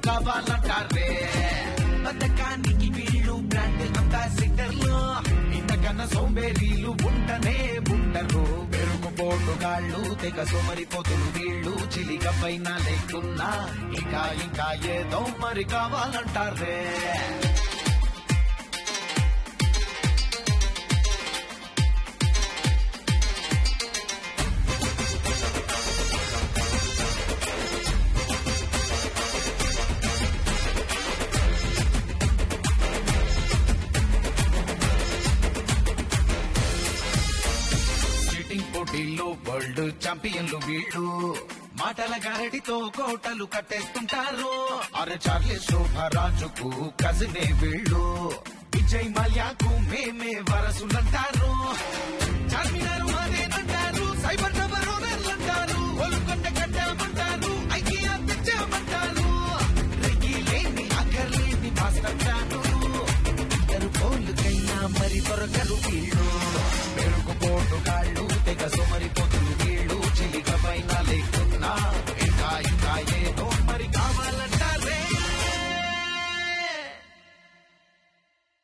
కావాలంటారే బతకానికి వీళ్ళు బ్రాండ్ అంబాసిడర్లు ఇంతకన్నా సోంబేరీలు ఉంటనే ఉండరు పెరుగు పోటుగాళ్ళు తెగ సోమరిపోతులు వీళ్ళు చిలిక పైన లేకున్నా ఇంకా ఇంకా ఏదో మరి కావాలంటారే షూటింగ్ పోటీల్లో వరల్డ్ ఛాంపియన్లు వీళ్ళు మాటల గారడితో కోటలు కట్టేస్తుంటారు అరే చార్లీ శోభరాజుకు కజినే వీళ్ళు విజయ్ మల్యాకు మేమే వరసులంటారు